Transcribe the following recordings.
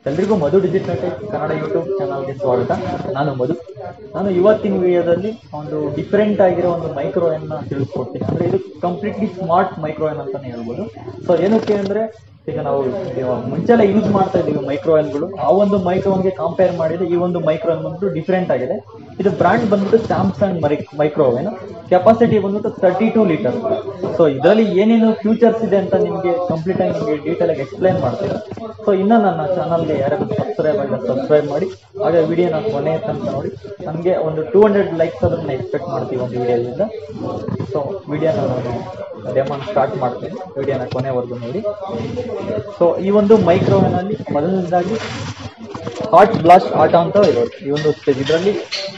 ಎಲ್ರಿಗೂ Madhu digital tech Kannada YouTube ಚಾನಲ್ಗೆ ಸ್ವಾಗತ ನಾನು ಮಧು ನಾನು ಇವತ್ತಿನ ವಿಡಿಯೋದಲ್ಲಿ ಒಂದು ಡಿಫ್ರೆಂಟ್ ಆಗಿರೋ ಒಂದು ಮೈಕ್ರೋ ಅನ್ನ ತಿಳಿಸ್ಕೊಡ್ತೀನಿ ಅಂದ್ರೆ ಇದು ಕಂಪ್ಲೀಟ್ಲಿ ಸ್ಮಾರ್ಟ್ ಮೈಕ್ರೋ ಎನ್ ಅಂತಾನೆ ಹೇಳ್ಬೋದು ಸೊ ಏನಕ್ಕೆ ಅಂದ್ರೆ ಈಗ ನಾವು ಇವಾಗ ಮುಂಚೆಲ್ಲ ಯೂಸ್ ಮಾಡ್ತಾ ಇದೀವಿ ಮೈಕ್ರೋ ಗಳು ಆ ಒಂದು ಮೈಕ್ರೋವನ್ಗೆ ಕಂಪೇರ್ ಮಾಡಿದ್ರೆ ಈ ಒಂದು ಮೈಕ್ರೋ ಬಂದ್ಬಿಟ್ಟು ಡಿಫ್ರೆಂಟ್ ಆಗಿದೆ ಇದು ಬ್ರಾಂಡ್ ಬಂದ್ಬಿಟ್ಟು ಸ್ಯಾಮ್ಸಂಗ್ ಮೈಕ್ರೋ ಓವೆನ್ ಕೆಪಾಸಿಟಿ ಬಂದ್ಬಿಟ್ಟು ತರ್ಟಿ ಟೂ ಲೀಟರ್ ಸೊ ಇದರಲ್ಲಿ ಏನೇನು ಫ್ಯೂಚರ್ಸ್ ಇದೆ ಅಂತ ನಿಮಗೆ ಕಂಪ್ಲೀಟ್ ಆಗಿ ನಿಮಗೆ ಡೀಟೇಲ್ ಆಗಿ ಎಕ್ಸ್ಪ್ಲೈನ್ ಮಾಡ್ತೀನಿ ಸೊ ಇನ್ನ ನನ್ನ ಚಾನಲ್ಗೆ ಯಾರಾದ್ರೂ ಸಬ್ಸ್ಕ್ರೈಬ್ ಆಗಿದ್ರೆ ಸಬ್ಸ್ಕ್ರೈಬ್ ಮಾಡಿ ಹಾಗೆ ವಿಡಿಯೋನ ಕೊನೆ ತನಕ ನೋಡಿ ನನಗೆ ಒಂದು ಟೂ ಹಂಡ್ರೆಡ್ ಲೈಕ್ಸ್ ಅದನ್ನ ಎಕ್ಸ್ಪೆಕ್ಟ್ ಮಾಡ್ತೀವಿ ಒಂದು ವಿಡಿಯೋದಿಂದ ಸೊ ವಿಡಿಯೋನ ನಾನು ಡೆಮಾನ್ ಸ್ಟಾರ್ಟ್ ಮಾಡ್ತೀನಿ ವಿಡಿಯೋನ ಕೊನೆವರೆಗೂ ನೋಡಿ ಸೊ ಈ ಒಂದು ಮೈಕ್ರೋವೇವ್ ಅಲ್ಲಿ ಮೊದಲನೇದಾಗಿ ಹಾಟ್ ಬ್ಲಾಸ್ಟ್ ಆಟ ಅಂತ ಇರೋದು ಈ ಒಂದು ಇದರಲ್ಲಿ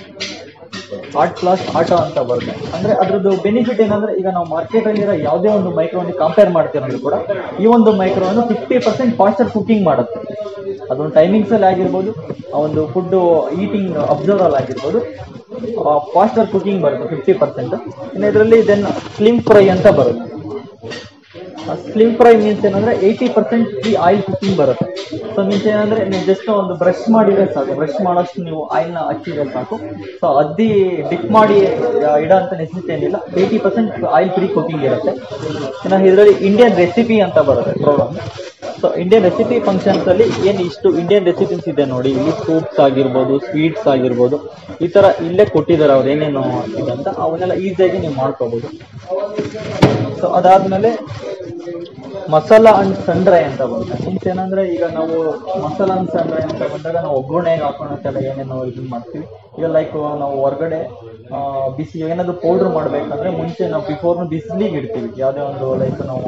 ಹಾಟ್ ಬ್ಲಾಸ್ಟ್ ಆಟ ಅಂತ ಬರುತ್ತೆ ಅಂದ್ರೆ ಅದ್ರದ್ದು ಬೆನಿಫಿಟ್ ಏನಂದ್ರೆ ಈಗ ನಾವು ಮಾರ್ಕೆಟ್ ಅಲ್ಲಿರೋ ಯಾವುದೇ ಒಂದು ಮೈಕ್ರೋನ್ ಕಂಪೇರ್ ಮಾಡ್ತೀರಂದ್ರೂ ಕೂಡ ಈ ಒಂದು ಮೈಕ್ರೋನ್ ಫಿಫ್ಟಿ ಪರ್ಸೆಂಟ್ ಫಾಸ್ಟರ್ ಕುಕಿಂಗ್ ಮಾಡುತ್ತೆ ಅದೊಂದು ಟೈಮಿಂಗ್ಸ್ ಅಲ್ಲಿ ಆಗಿರ್ಬೋದು ಆ ಒಂದು ಫುಡ್ ಈಟಿಂಗ್ ಅಬ್ಸರ್ವ್ ಅಲ್ಲಿ ಆಗಿರ್ಬೋದು ಫಾಸ್ಟರ್ ಕುಕಿಂಗ್ ಬರುತ್ತೆ ಫಿಫ್ಟಿ ಪರ್ಸೆಂಟ್ ಇನ್ನು ಇದರಲ್ಲಿ ದೆನ್ ಸ್ಲಿಮ್ ಫ್ರೈ ಅಂತ ಬರುತ್ತೆ ಸ್ಲಿಮ್ ಫ್ರೈ ಮೀನ್ಸ್ ಏನಂದ್ರೆ ಏಯ್ಟಿ ಪರ್ಸೆಂಟ್ ಈ ಆಯಿಲ್ ಕುಕಿಂಗ್ ಬರುತ್ತೆ ಸೊ ಮೀನ್ಸ್ ಏನಂದ್ರೆ ನೀವು ಜಸ್ಟ್ ಒಂದು ಬ್ರಷ್ ಮಾಡಿದ್ರೆ ಸಾಕು ಬ್ರಷ್ ಮಾಡೋಷ್ಟು ನೀವು ಆಯಿಲ್ನ ಹಚ್ಚಿದ್ರೆ ಸಾಕು ಸೊ ಅದ್ದಿ ಡಿಪ್ ಮಾಡಿ ಇಡೋ ಅಂತ ನೆಸಿಟಿ ಏನಿಲ್ಲ eighty percent oil free cooking ಇರುತ್ತೆ ಇನ್ನು ಇದರಲ್ಲಿ ಇಂಡಿಯನ್ ರೆಸಿಪಿ ಅಂತ ಬರುತ್ತೆ program so Indian recipe functions ಅಲ್ಲಿ ಏನು ಇಷ್ಟು ಇಂಡಿಯನ್ ರೆಸಿಪೀಸ್ ಇದೆ ನೋಡಿ ಇಲ್ಲಿ ಸೂಪ್ಸ್ ಆಗಿರ್ಬೋದು ಸ್ವೀಟ್ಸ್ ಆಗಿರ್ಬೋದು ಈ ತರ ಇಲ್ಲೇ ಕೊಟ್ಟಿದ್ದಾರೆ ಅವ್ರು ಏನೇನು ಇದೆ ಅಂತ ಅವನ್ನೆಲ್ಲ ಈಸಿಯಾಗಿ ನೀವು ಮಾಡ್ಕೋಬಹುದು ಸೊ ಅದಾದ್ಮೇಲೆ ಮಸಾಲಾ ಅಂಡ್ ಸಂಡ್ರೈ ಅಂತ ಬರುತ್ತೆ ಮೀನ್ಸ್ ಏನಂದ್ರೆ ಈಗ ನಾವು ಮಸಾಲಾ ಅಂಡ್ ಸಂಡ್ರೈ ಅಂತ ಬಂದಾಗ ನಾವು ಒಗ್ಗರಣೆಗೆ ಹಾಕೋಣಕ್ಕೆಲ್ಲ ಏನೇನು ಇದನ್ನ ಮಾಡ್ತೀವಿ ಈಗ ಲೈಕ್ ನಾವು ಹೊರಗಡೆ ಆ, ಬಿಸಿ ಏನಾದ್ರು ಪೌಡರ್ ಮಾಡ್ಬೇಕಂದ್ರೆ ಮುಂಚೆ ನಾವು ಬಿಫೋರ್ ಬಿಸಿಲಿಗೆ ಇಡ್ತೀವಿ ಯಾವುದೇ ಒಂದು ಲೈಕ್ ನಾವು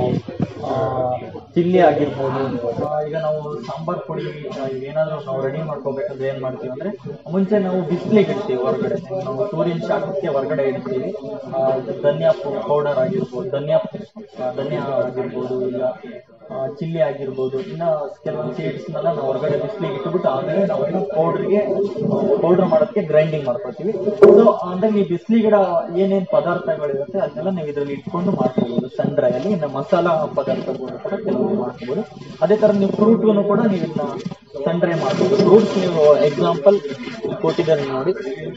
ಚಿಲ್ಲಿ ಆಗಿರ್ಬೋದು ಆ, ಈಗ ನಾವು ಸಾಂಬಾರ್ ಪುಡಿ ಆ, ಏನಾದ್ರು ನಾವು ರೆಡಿ ಮಾಡ್ಕೋಬೇಕಂದ್ರೆ ಏನ್ ಮಾಡ್ತೀವಿ ಅಂದ್ರೆ ಮುಂಚೆ ನಾವು ಬಿಸಿಲಿಗೆ ಇಡ್ತೀವಿ ಹೊರಗಡೆ ನಾವು ಸೂರ್ಯನ ಶಾಖಕ್ಕೆ ಹೊರಗಡೆ ಇಡ್ತೀವಿ ಆ, ಧನಿಯಾ ಪೌಡರ್ ಆಗಿರ್ಬೋದು ಧನಿಯಾ ಆ, ಧನಿಯಾ ಆಗಿರ್ಬೋದು ಇಲ್ಲ ಚಿಲ್ಲಿ ಆಗಿರ್ಬೋದು ಇನ್ನ ಕೆಲವೊಂದು ಸೀಡ್ಸ್ನೆಲ್ಲ ನಾವು ಹೊರಗಡೆ ಬಿಸಿಲಿಗೆ ಇಟ್ಬಿಟ್ಟು ಆಮೇಲೆ ನಾವು ಅದನ್ನ ಪೌಡರ್ಗೆ ಪೌಡರ್ ಮಾಡೋದಕ್ಕೆ ಗ್ರೈಂಡಿಂಗ್ ಮಾಡ್ಕೊತೀವಿ ಸೊ ಅಂದ್ರೆ ಈ ಬಿಸಿಲಿಗಿಡ ಏನೇನ್ ಪದಾರ್ಥಗಳಿರುತ್ತೆ ಅದನ್ನೆಲ್ಲ ನೀವು ಇದರಲ್ಲಿ ಇಟ್ಕೊಂಡು ಮಾಡ್ಕೋಬಹುದು ಸನ್ ಡ್ರೈ ಅಲ್ಲಿ ಇನ್ನು ಮಸಾಲಾ ಪದಾರ್ಥಗಳು ಕೂಡ ಕೆಲವೊಂದು ಮಾಡ್ಕೋಬಹುದು ಅದೇ ತರ ನೀವು ಫ್ರೂಟ್ಗೂ ಕೂಡ ನೀವು ಇದನ್ನ ಸನ್ ಡ್ರೈ ಮಾಡ್ಬೋದು ಫ್ರೂಟ್ಸ್ ನೀವು ಎಕ್ಸಾಂಪಲ್ ಕೊಟ್ಟಿದ್ದಾರೆ ನೋಡಿ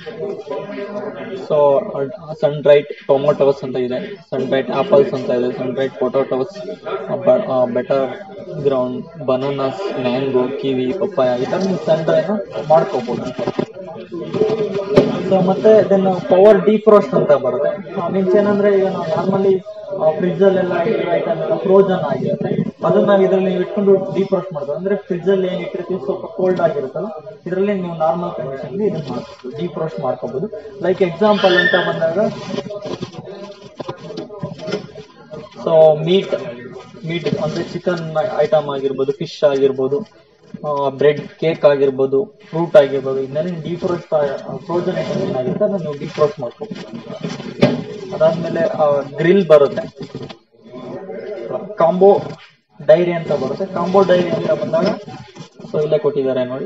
ಸೊ ಸನ್ ಡ್ರೈಟ್ ಟೊಮೊಟೊಸ್ ಅಂತ ಇದೆ ಸನ್ ಡ್ರೈಟ್ ಆಪಲ್ಸ್ ಅಂತ ಇದೆ sun dried potatoes better ground bananas mango kiwi papaya ಈ ತರ ನೀವು ಸನ್ ಡ್ರೈನ ಮಾಡ್ಕೋಬಹುದು ಸೊ ಮತ್ತೆ ದೆನ್ ಪವರ್ ಡಿಫ್ರೋಸ್ಟ್ ಅಂತ ಬರುತ್ತೆ ಮೀನ್ಸ್ ಏನಂದ್ರೆ ಈಗ ನಾವು ನಾರ್ಮಲಿ ಫ್ರಿಜ್ ಅಲ್ಲೆಲ್ಲ ಐಟಮ್ ಎಲ್ಲ ಫ್ರೋಜನ್ ಆಗಿರುತ್ತೆ ಅದನ್ನ ನಾವು ಇದರಲ್ಲಿ ನೀವು ಇಟ್ಕೊಂಡು ಡಿಫ್ರೋಸ್ಟ್ ಮಾಡ್ಬೋದು ಅಂದ್ರೆ ಫ್ರಿಜ್ ಅಲ್ಲಿ ಏನ್ ಇಟ್ಟಿರ್ತೀವಿ ಸ್ವಲ್ಪ ಕೋಲ್ಡ್ ಆಗಿರುತ್ತಲ್ಲ ಇದರಲ್ಲಿ ನೀವು ನಾರ್ಮಲ್ ಕಂಡೀಷನ್ ಇದನ್ನ ಮಾಡ್ಬೋದು ಡಿಫ್ರೋಸ್ಟ್ ಮಾಡ್ಕೋಬಹುದು ಲೈಕ್ ಎಕ್ಸಾಂಪಲ್ ಅಂತ ಬಂದಾಗ ಸೊ ಮೀಟ್ ಮೀಟ್ ಅಂದ್ರೆ ಚಿಕನ್ ಐಟಮ್ ಆಗಿರ್ಬೋದು ಫಿಶ್ ಆಗಿರ್ಬೋದು ಬ್ರೆಡ್ ಕೇಕ್ ಆಗಿರ್ಬೋದು ಫ್ರೂಟ್ ಆಗಿರ್ಬೋದು ಇದನ್ನೆಲ್ಲ ಡಿಫ್ರೋಸ್ಟ್ ಫ್ರೋಜನ್ ಐಟಮ್ ಏನಾಗಿರುತ್ತೆ ಅದನ್ನ ನೀವು ಡಿಫ್ರೋಸ್ಟ್ ಮಾಡ್ಕೋಬಹುದು ಅದಾದ್ಮೇಲೆ ಗ್ರಿಲ್ ಬರುತ್ತೆ ಕಾಂಬೋ ಡೈರಿ ಅಂತ ಬರುತ್ತೆ ಕಾಂಬೋ ಡೈರಿ ಅಂತ ಬಂದಾಗ ಸೊ ಇಲ್ಲೇ ಕೊಟ್ಟಿದ್ದಾರೆ ನೋಡಿ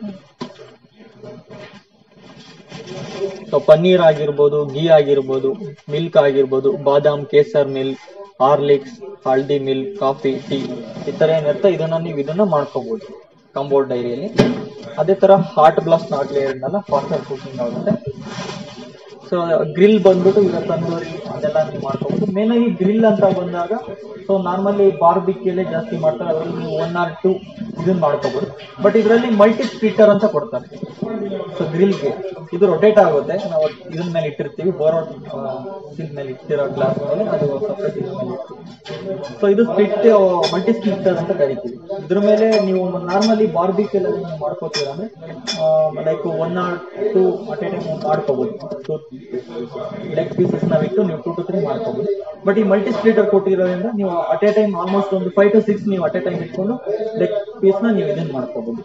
ಸೊ ಪನ್ನೀರ್ ಆಗಿರ್ಬೋದು ಗೀ ಆಗಿರ್ಬೋದು ಮಿಲ್ಕ್ ಆಗಿರ್ಬೋದು badam kesar milk Horlicks haldi milk coffee tea ಈ ತರ ಏನಿರುತ್ತೆ ಇದನ್ನ ನೀವು ಇದನ್ನ ಮಾಡ್ಕೋಬಹುದು ಕಂಬೋರ್ಡ್ ಡೈರಿಯಲ್ಲಿ ಅದೇ ತರ ಹಾಟ್ ಬ್ಲಾಸ್ಟ್ ಆಗ್ಲಿ ಹೇಳಿದ್ನಲ್ಲ ಫಾಸ್ಟರ್ ಕುಕಿಂಗ್ ಆಗುತ್ತೆ ಸೊ ಗ್ರಿಲ್ ಬಂದ್ಬಿಟ್ಟು ಈಗ ತಂದೂರಿ ಅದೆಲ್ಲ ನೀವು ಮಾಡ್ಕೋಬಹುದು ಮೇನ್ ಆಗಿ ಗ್ರಿಲ್ ಅಂತ ಬಂದಾಗ ಸೊ ನಾರ್ಮಲಿ ಬಾರ್ಬಿಕ್ಯೂಲೇ ಜಾಸ್ತಿ ಮಾಡ್ತಾರೆ ಅದರಲ್ಲಿ ನೀವು ಒನ್ ಆರ್ ಟೂ ಇದನ್ನ ಮಾಡ್ಕೋಬಹುದು ಬಟ್ ಇದರಲ್ಲಿ ಮಲ್ಟಿ ಸ್ಪೀಕರ್ ಅಂತ ಕೊಡ್ತಾರೆ ಸೊ ಗ್ರಿಲ್ಗೆ ಇದು ರೊಟೇಟ್ ಆಗುತ್ತೆ ನಾವು ಇದನ್ನ ಮೇಲೆ ಇಟ್ಟಿರ್ತೀವಿ ಬೋರ್ ಇದ್ರ ಮೇಲೆ ಇಟ್ಟಿರೋ ಗ್ಲಾಸ್ ಮೇಲೆ ಅದು ಸಪ್ರೇಟ್ ಇದ್ರ ಮೇಲೆ ಇರ್ತೀವಿ ಸೊ ಇದು ಸ್ಪಿಟ್ ಮಲ್ಟಿ ಸ್ಪೀಕರ್ ಅಂತ ಕರಿತೀವಿ ಇದ್ರ ಮೇಲೆ ನೀವು ನಾರ್ಮಲಿ ಬಾರ್ಬಿಕ್ಯೂಲ್ ನೀವು ಮಾಡ್ಕೋತೀರ ಅಂದ್ರೆ like one or two at a time ಮಾಡ್ಕೋಬಹುದು ಟೂ ಲೆಗ್ ಪೀಸಸ್ ನಾವಿಟ್ಟು ನೀವು ಟೂ ಟು ತ್ರೀ ಮಾಡ್ಕೋಬಹುದು ಬಟ್ ಈ ಮಲ್ಟಿ ಸ್ಪ್ಲಿಟರ್ ಕೊಟ್ಟಿರೋದ್ರಿಂದ ನೀವು ಅಟ್ ಎ ಟೈಮ್ ಆಲ್ಮೋಸ್ಟ್ ಒಂದು ಫೈವ್ ಟು ಸಿಕ್ಸ್ ನೀವು ಅಟ್ ಎ ಟೈಮ್ ಇಟ್ಕೊಂಡು ಲೆಗ್ ಪೀಸ್ ನ ನೀವು ಇದನ್ನ ಮಾಡ್ಕೋಬಹುದು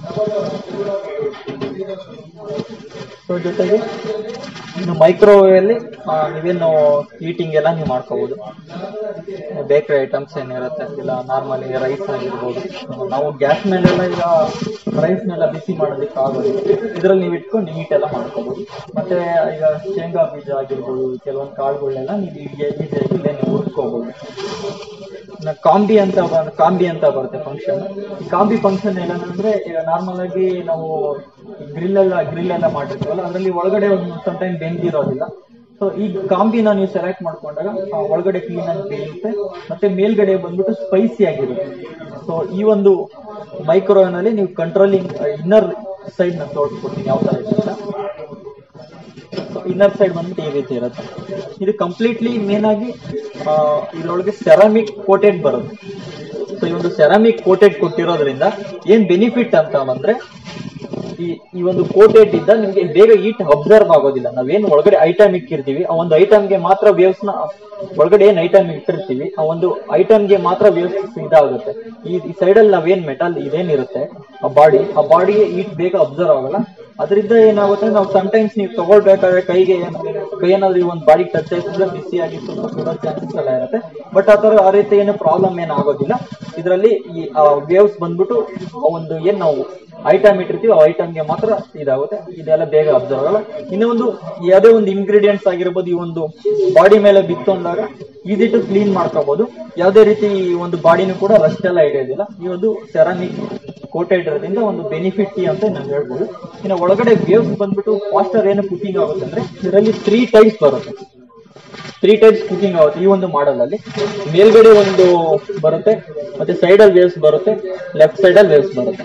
ಸೊ ಜೊತೆಗೆ ಇನ್ನು ಮೈಕ್ರೋವೇವ್ ಅಲ್ಲಿ ಆ, ನೀವೇನು ಈಟಿಂಗ್ ಎಲ್ಲ ನೀವು ಮಾಡ್ಕೋಬಹುದು ಬೇಕರಿ ಐಟಮ್ಸ್ ಏನಿರುತ್ತೆ ಇಲ್ಲ ನಾರ್ಮಲಿ ರೈಸ್ ಆಗಿರ್ಬೋದು ನಾವು ಗ್ಯಾಸ್ ಮೇಲೆಲ್ಲ ಈಗ ರೈಸ್ನೆಲ್ಲ ಬಿಸಿ ಮಾಡೋದಕ್ಕೆ ಆಗೋದು ಇದರಲ್ಲಿ ನೀವು ಇಟ್ಕೊಂಡು ನೀಟ್ ಎಲ್ಲ ಮಾಡ್ಕೋಬಹುದು ಮತ್ತೆ ಈಗ ಶೇಂಗಾ ಬೀಜ ಆಗಿರ್ಬೋದು ಕೆಲವೊಂದು ಕಾಳುಗಳನ್ನೆಲ್ಲ ನೀವು ಈಸಿಯಾಗಿ ಇಲ್ಲೇ ನೀವು ಹುರ್ಕೋಬಹುದು ಕಾಂಬಿ ಅಂತ ಬ- ಕಾಂಬಿ ಅಂತ ಬರುತ್ತೆ ಫಂಕ್ಷನ್ ಈ ಕಾಂಬಿ ಫಂಕ್ಷನ್ ಏನಂದ್ರೆ ಈಗ ನಾರ್ಮಲ್ ಆಗಿ ನಾವು ಗ್ರಿಲ್ ಎಲ್ಲ ಗ್ರಿಲ್ ಎಲ್ಲ ಮಾಡಿರ್ತೀವಲ್ಲ ಅದರಲ್ಲಿ ಒಳಗಡೆ ಒಂದು ಟೈಮ್ ಬೆಂದಿರೋದಿಲ್ಲ ಸೊ ಈ ಕಾಂಬಿನ ನೀವು ಸೆಲೆಕ್ಟ್ ಮಾಡ್ಕೊಂಡಾಗ ಆ ಒಳಗಡೆ ಕ್ಲೀನ್ ಆಗಿ ಬೇಯುತ್ತೆ ಮತ್ತೆ ಮೇಲ್ಗಡೆ ಬಂದ್ಬಿಟ್ಟು ಸ್ಪೈಸಿ ಆಗಿರುತ್ತೆ ಸೊ ಈ ಒಂದು ಮೈಕ್ರೋವೇವ್ ನಲ್ಲಿ ನೀವು ಕಂಟ್ರೋಲಿಂಗ್ ಇನ್ನರ್ ಸೈಡ್ ನ ತೋರಿಸ್ಕೊಡ್ತೀನಿ ಯಾವ ತರ ಇದೆ ಅಂತ ಇನ್ನರ್ ಸೈಡ್ ಬಂದ್ಬಿಟ್ಟು ಈ ರೀತಿ ಇರುತ್ತೆ ಇದು ಕಂಪ್ಲೀಟ್ಲಿ ಮೇನ್ ಆಗಿ ಆ, ಇದ್ರೊಳಗೆ ಸೆರಾಮಿಕ್ ಕೋಟೆಡ್ ಬರುತ್ತೆ ಸೊ ಈ ಒಂದು ಸೆರಾಮಿಕ್ ಕೋಟೆಡ್ ಕೊಟ್ಟಿರೋದ್ರಿಂದ ಏನ್ ಬೆನಿಫಿಟ್ ಅಂತ ಬಂದ್ರೆ ಈ ಈ ಒಂದು ಕೋಟೆಡ್ ಇಂದ ನಿಮ್ಗೆ ಬೇಗ ಈಟ್ ಅಬ್ಸರ್ವ್ ಆಗೋದಿಲ್ಲ ನಾವೇನ್ ಒಳಗಡೆ ಐಟಮ್ ಇಕ್ಕಿರ್ತೀವಿ ಆ ಒಂದು ಐಟಮ್ಗೆ ಮಾತ್ರ ವೇವ್ಸ್ ನ ಒಳಗಡೆ ಏನ್ ಐಟಮ್ ಇಟ್ಟಿರ್ತೀವಿ ಆ ಒಂದು ಐಟಮ್ಗೆ ಮಾತ್ರ ವೇವ್ಸ್ ಇದಾಗುತ್ತೆ ಈ ಈ ಸೈಡ್ ಅಲ್ಲಿ ನಾವೇನ್ ಮೆಟಲ್ ಇದೇನಿರುತ್ತೆ ಆ ಬಾಡಿ ಆ ಬಾಡಿಗೆ ಈಟ್ ಬೇಗ ಅಬ್ಸರ್ವ್ ಆಗಲ್ಲ ಅದರಿಂದ ಏನಾಗುತ್ತೆ ನಾವು ಸಮಟೈಮ್ಸ್ ನೀವು ತಗೊಳ್ಬೇಕಾದ್ರೆ ಕೈಗೆ ಏನಾದ್ರು- ಕೈ ಏನಾದ್ರು ಈ ಒಂದು ಬಾಡಿ ಟಚ್ ಆಯ್ತಂದ್ರೆ ಬಿಸಿ ಆಗಿ ಸ್ವಲ್ಪ ಸುಡೋ ಚಾನ್ಸಸ್ ಎಲ್ಲ ಇರುತ್ತೆ ಬಟ್ ಆ ತರ ಆ ರೀತಿ ಏನು ಪ್ರಾಬ್ಲಮ್ ಏನು ಆಗೋದಿಲ್ಲ ಇದರಲ್ಲಿ ಈ ವೇವ್ಸ್ ಬಂದ್ಬಿಟ್ಟು ಆ ಒಂದು ಏನ್ ನಾವು ಐಟಮ್ ಇಟ್ಟಿರ್ತೀವಿ ಆ ಐಟಮ್ಗೆ ಮಾತ್ರ ಇದಾಗುತ್ತೆ ಇದೆಲ್ಲ ಬೇಗ ಅಬ್ಸರ್ವ್ ಆಗಲ್ಲ ಇನ್ನೂ ಒಂದು ಯಾವುದೇ ಒಂದು ಇಂಗ್ರೀಡಿಯೆಂಟ್ಸ್ ಆಗಿರ್ಬೋದು ಈ ಒಂದು ಬಾಡಿ ಮೇಲೆ ಬಿತ್ತು ಅಂದಾಗ ಈಸಿ ಟು ಕ್ಲೀನ್ ಮಾಡ್ಕೋಬಹುದು ಯಾವುದೇ ರೀತಿ ಈ ಒಂದು ಬಾಡಿನೂ ಕೂಡ ರಸ್ಟ್ ಎಲ್ಲ ಹಿಡಿಯೋದಿಲ್ಲ ಈ ಒಂದು ಸೆರಾಮಿಕ್ ಕೋಟೆಡ್ ಇರೋದ್ರಿಂದ ಒಂದು ಬೆನಿಫಿಟ್ ಅಂತ ನಾನು ಹೇಳ್ಬೋದು ಇನ್ನು ಒಳಗಡೆ ವೇವ್ಸ್ ಬಂದ್ಬಿಟ್ಟು ಫಾಸ್ಟರ್ ಏನು ಕುಕಿಂಗ್ ಆಗುತ್ತೆ ಅಂದ್ರೆ ಇದರಲ್ಲಿ ತ್ರೀ ಟೈಪ್ಸ್ ಬರುತ್ತೆ ತ್ರೀ ಟೈಪ್ಸ್ ಕುಕಿಂಗ್ ಆಗುತ್ತೆ ಈ ಒಂದು ಮಾಡಲ್ ಅಲ್ಲಿ ಮೇಲ್ಗಡೆ ಒಂದು ಬರುತ್ತೆ ಮತ್ತೆ ಸೈಡ್ ಅಲ್ಲಿ ವೇವ್ಸ್ ಬರುತ್ತೆ ಲೆಫ್ಟ್ ಸೈಡ್ ಅಲ್ಲಿ ವೇವ್ಸ್ ಬರುತ್ತೆ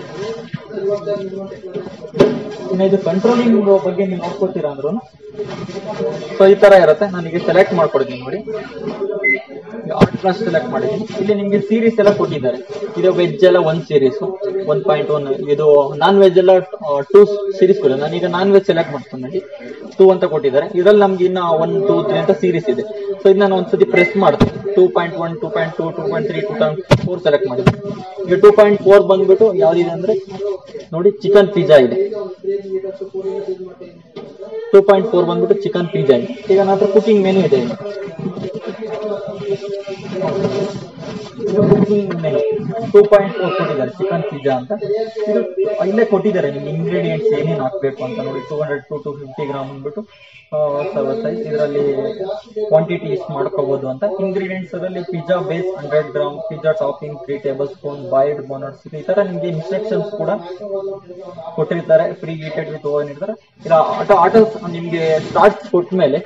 ಇನ್ನು ಇದು ಕಂಟ್ರೋಲಿಂಗ್ ಬಗ್ಗೆ ನೀವು ನೋಡ್ಕೋತೀರಾ ಅಂದ್ರೂ ಸೊ ಈ ತರ ಇರುತ್ತೆ ನನಗೆ ಸೆಲೆಕ್ಟ್ ಮಾಡ್ಕೊಡ್ತೀನಿ ನೋಡಿ ಆರ್ಟ್ ಸೆಲೆಕ್ಟ್ ಮಾಡಿದ್ದೀನಿ ಇಲ್ಲಿ ನಿಮಗೆ ಸೀರೀಸ್ ಎಲ್ಲ ಕೊಟ್ಟಿದ್ದಾರೆ ಇದು ವೆಜ್ ಎಲ್ಲ ಒಂದ್ ಸೀರೀಸ್ ಒನ್ ಪಾಯಿಂಟ್ ಒನ್ ಇದು ನಾನ್ ವೆಜ್ ಎಲ್ಲ ಟೂ ಸೀರೀಸ್ ಕೊಡಿ ನಾನೀಗ ನಾನ್ ವೆಜ್ ಸೆಲೆಕ್ಟ್ ಮಾಡ್ಕೊಂಡಿ ಟೂ ಅಂತ ಕೊಟ್ಟಿದ್ದಾರೆ ಇದರಲ್ಲಿ ನಮ್ಗೆ ಇನ್ನ ಒನ್ ಟೂ ತ್ರೀ ಅಂತ ಸೀರೀಸ್ ಇದೆ ಸೊ ಇದು ನಾನು ಒಂದ್ಸತಿ ಪ್ರೆಸ್ ಮಾಡ್ತೀನಿ two point one two point two two point three two point four select ಮಾಡಿದ್ದೀನಿ ಈಗ ಟೂ ಪಾಯಿಂಟ್ ಫೋರ್ ಬಂದ್ಬಿಟ್ಟು ಯಾವ್ದಿದೆ ಅಂದ್ರೆ ನೋಡಿ ಚಿಕನ್ ಪಿಜ್ಜಾ ಇದೆ ಟೂ ಪಾಯಿಂಟ್ ಫೋರ್ ಬಂದ್ಬಿಟ್ಟು ಚಿಕನ್ ಪಿಜ್ಜಾ ಇದೆ ಈಗ ನನ್ನ ಹತ್ರ ಕುಕಿಂಗ್ ಮೆನು ಇದೆ ಇಲ್ಲಿ. ಇದು cooking menu two point four ಕೊಟ್ಟಿದ್ದಾರೆ ಚಿಕನ್ ಪಿಜ್ಜಾ ಅಂತ ಇದು ಇಲ್ಲೇ ಕೊಟ್ಟಿದ್ದಾರೆ ನಿಮ್ಗೆ ಇಂಗ್ರೀಡಿಯೆಂಟ್ಸ್ ಏನೇನು ಹಾಕ್ಬೇಕು ಅಂತ ನೋಡಿ two hundred to two fifty gram ಅಂದ್ಬಿಟ್ಟು ಸೈಜ್ ಇದರಲ್ಲಿ ಕ್ವಾಂಟಿಟಿ ಎಷ್ಟು ಮಾಡ್ಕೋಬಹುದು ಅಂತ ಇಂಗ್ರೀಡಿಯೆಂಟ್ಸ್ ಅದರಲ್ಲಿ pizza base hundred gram pizza topping three tablespoon ಬಾಯ್ಡ್ ಬೋನಟ್ಸ್ ಈ ತರ ನಿಮ್ಗೆ ಇನ್ಸ್ಟ್ರಕ್ಷನ್ಸ್ ಕೂಡ ಕೊಟ್ಟಿರ್ತಾರೆ ಫ್ರೀ ಗೀಟೆಡ್ ವಿತ್ ಓವನ್ ಇರ್ತಾರೆ ಇಲ್ಲ ಆಟೋ ಆಟೋ ನಿಮ್ಗೆ ಸ್ಟಾರ್ಟ್ ಕೊಟ್ಟ ಮೇಲೆ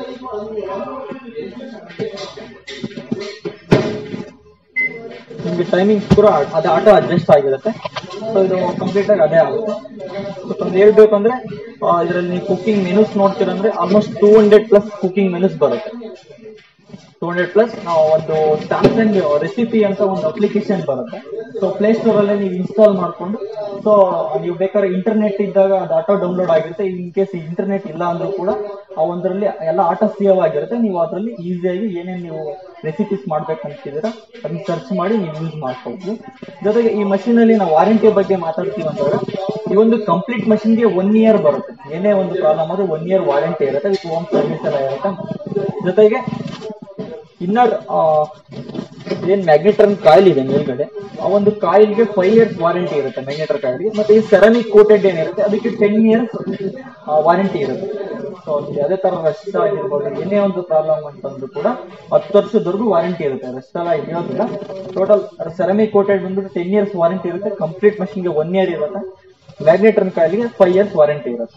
ನಿಮ್ಗೆ ಟೈಮಿಂಗ್ ಕೂಡ ಅದು ಆಟೋ ಅಡ್ಜಸ್ಟ್ ಆಗಿರುತ್ತೆ ಸೊ ಇದು ಕಂಪ್ಲೀಟ್ ಆಗಿ ಅದೇ ಆಗುತ್ತೆ ಸೊ ಒಂದು ಹೇಳ್ಬೇಕಂದ್ರೆ ಇದರಲ್ಲಿ ನೀವು ಕುಕಿಂಗ್ ಮೆನುಸ್ ನೋಡ್ತೀರಂದ್ರೆ almost two hundred plus cooking menus ಬರುತ್ತೆ ಟೂ ಹಂಡ್ರೆಡ್ ಪ್ಲಸ್ ನಾವು ಒಂದು ಸ್ಯಾಮ್ಸಂಗ್ ರೆಸಿಪಿ ಅಂತ ಒಂದು ಅಪ್ಲಿಕೇಶನ್ ಬರುತ್ತೆ ಸೊ ಪ್ಲೇ ಸ್ಟೋರ್ ಅಲ್ಲಿ ನೀವು ಇನ್ಸ್ಟಾಲ್ ಮಾಡ್ಕೊಂಡು ಸೊ ನೀವು ಬೇಕಾದ್ರೆ ಇಂಟರ್ನೆಟ್ ಇದ್ದಾಗ ಅದು ಆಟೋ ಡೌನ್ಲೋಡ್ ಆಗಿರುತ್ತೆ ಇನ್ ಕೇಸ್ ಇಂಟರ್ನೆಟ್ ಇಲ್ಲ ಅಂದ್ರೂ ಕೂಡ ಆ ಒಂದರಲ್ಲಿ ಎಲ್ಲ ಆಟೋ ಸೇವ್ ಆಗಿರುತ್ತೆ ನೀವು ಅದರಲ್ಲಿ ಈಸಿಯಾಗಿ ಏನೇನು ನೀವು ರೆಸಿಪೀಸ್ ಮಾಡ್ಬೇಕು ಅಂತಿದ್ದೀರಾ ಅದನ್ನ ಸರ್ಚ್ ಮಾಡಿ ನೀವು ಯೂಸ್ ಮಾಡ್ಕೋಬಹುದು ಜೊತೆಗೆ ಈ machine ಅಲ್ಲಿ ನಾವು ವಾರಂಟಿ ಬಗ್ಗೆ ಮಾತಾಡ್ತೀವಿ ಅಂತಂದ್ರೆ ಈ ಒಂದು ಕಂಪ್ಲೀಟ್ ಮಷಿನ್ಗೆ ಒನ್ ಇಯರ್ ಬರುತ್ತೆ ಏನೇ ಒಂದು ಪ್ರಾಬ್ಲಮ್ ಆದ್ರೆ ಒನ್ ಇಯರ್ ವಾರಂಟಿ ಇರುತ್ತೆ ವಿತ್ ಹೋಮ್ ಸರ್ವಿಸ್ ಎಲ್ಲ ಇರುತ್ತೆ ಜೊತೆಗೆ ಇನ್ನರ್ ಏನ್ ಮ್ಯಾಗ್ನೆಟ್ರನ್ ಕಾಯಿಲ್ ಇದೆ ಮೇಲ್ಗಡೆ ಆ ಒಂದು ಕಾಯಿಲ್ಗೆ ಫೈವ್ ಇಯರ್ಸ್ ವಾರಂಟಿ ಇರುತ್ತೆ ಮ್ಯಾಗ್ನೆಟರ್ ಕಾಯಿಲ್ಗೆ ಮತ್ತೆ ಈ ಸೆರಾಮಿಕ್ ಕೋಟೆಡ್ ಏನಿರುತ್ತೆ ಅದಕ್ಕೆ ಟೆನ್ ಇಯರ್ಸ್ ವಾರಂಟಿ ಇರುತ್ತೆ ಸೊ ಯಾವುದೇ ತರ ರಸ್ಟ್ ಆಗಿರ್ಬೋದು ಏನೇ ಒಂದು ಪ್ರಾಬ್ಲಮ್ ಅಂತಂದ್ರು ಕೂಡ ಹತ್ತು ವರ್ಷದವರೆಗೂ ವಾರಂಟಿ ಇರುತ್ತೆ ರಸ್ಟ್ ಎಲ್ಲ ಇರೋದಿಲ್ಲ ಟೋಟಲ್ ಸೆರಾಮಿಕ್ ಕೋಟೆಡ್ ಬಂದ್ಬಿಟ್ಟು ಟೆನ್ ಇಯರ್ಸ್ ವಾರಂಟಿ ಇರುತ್ತೆ ಕಂಪ್ಲೀಟ್ ಮಷಿನ್ಗೆ ಒನ್ ಇಯರ್ ಇರುತ್ತೆ ಮ್ಯಾಗ್ನೆಟ್ರನ್ ಕಾಯಿಲ್ಗೆ ಫೈವ್ ಇಯರ್ಸ್ ವಾರಂಟಿ ಇರುತ್ತೆ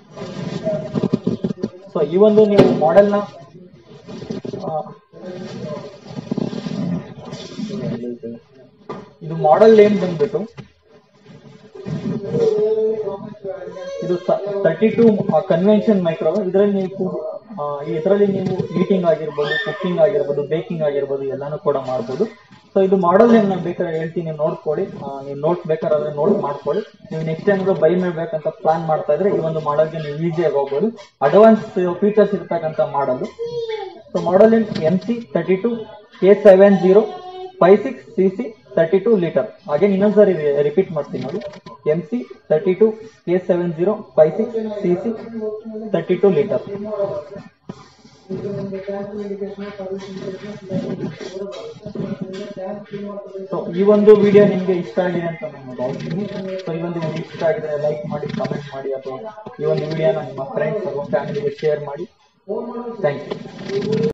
ಸೊ ಈ ಒಂದು ನೀವು ಮಾಡೆಲ್ನ ಇದು ಮಾಡೆಲ್ ಏನ್ ಬಂದ್ಬಿಟ್ಟು ಇದು ತರ್ಟಿ ಟು ಕನ್ವೆನ್ಷನ್ ಮೈಕ್ರೋವೇವ್ ಇದರಲ್ಲಿ ನೀವು ಆ, ಇದರಲ್ಲಿ ನೀವು ಹೀಟಿಂಗ್ ಆಗಿರ್ಬೋದು ಕುಕ್ಕಿಂಗ್ ಆಗಿರ್ಬೋದು ಬೇಕಿಂಗ್ ಆಗಿರ್ಬೋದು ಎಲ್ಲಾನು ಕೂಡ ಮಾಡ್ಬೋದು ಸೊ ಇದು ಮಾಡಲ್ ಏನ್ ನಾನು ಬೇಕಾದ್ರೆ ಹೇಳ್ತೀನಿ ನೋಡ್ಕೊಳ್ಳಿ ಆ, ನೀವು ನೋಟ್ ಬೇಕಾದ್ರೆ ನೋಟ್ ಮಾಡ್ಕೊಳ್ಳಿ ನೀವು ನೆಕ್ಸ್ಟ್ ಟೈಮ್ ಬೈ ಮಾಡ್ಬೇಕಂತ ಪ್ಲಾನ್ ಮಾಡ್ತಾ ಇದ್ರೆ ಈ ಒಂದು ಮಾಡಲ್ಗೆ ನೀವು ಈಸಿಯಾಗಿ ಹೋಗ್ಬೋದು ಅಡ್ವಾನ್ಸ್ ಫೀಚರ್ಸ್ ಇರ್ತಕ್ಕಂಥ ಮಾಡಲ್ ಸೊ ಮಾಡಲ್ ಏನ್ M C thirty two K seven zero five six C C thirty two litre ಹಾಗೆ ಇನ್ನೊಂದ್ಸರಿ ರಿಪೀಟ್ ಮಾಡ್ತೀನಿ ನೋಡಿ M C thirty two K seven zero five six C C thirty two litre so ಈ ಒಂದು video ನಿಮ್ಗೆ ಇಷ್ಟ ಆಗಿದೆ ಅಂತ ನಾನು ಭಾವಿಸ್ತೀನಿ ಸೊ ಈ ಒಂದು ವಿಡಿಯೋ ಇಷ್ಟ ಆಗಿದ್ರೆ ಲೈಕ್ ಮಾಡಿ ಕಮೆಂಟ್ ಮಾಡಿ ಅಥವಾ ಈ ಒಂದು ವಿಡಿಯೋನ ನಿಮ್ಮ ಫ್ರೆಂಡ್ಸ್ ಅಥವಾ ಫ್ಯಾಮಿಲಿಗೆ ಶೇರ್ ಮಾಡಿ ಥ್ಯಾಂಕ್ ಯು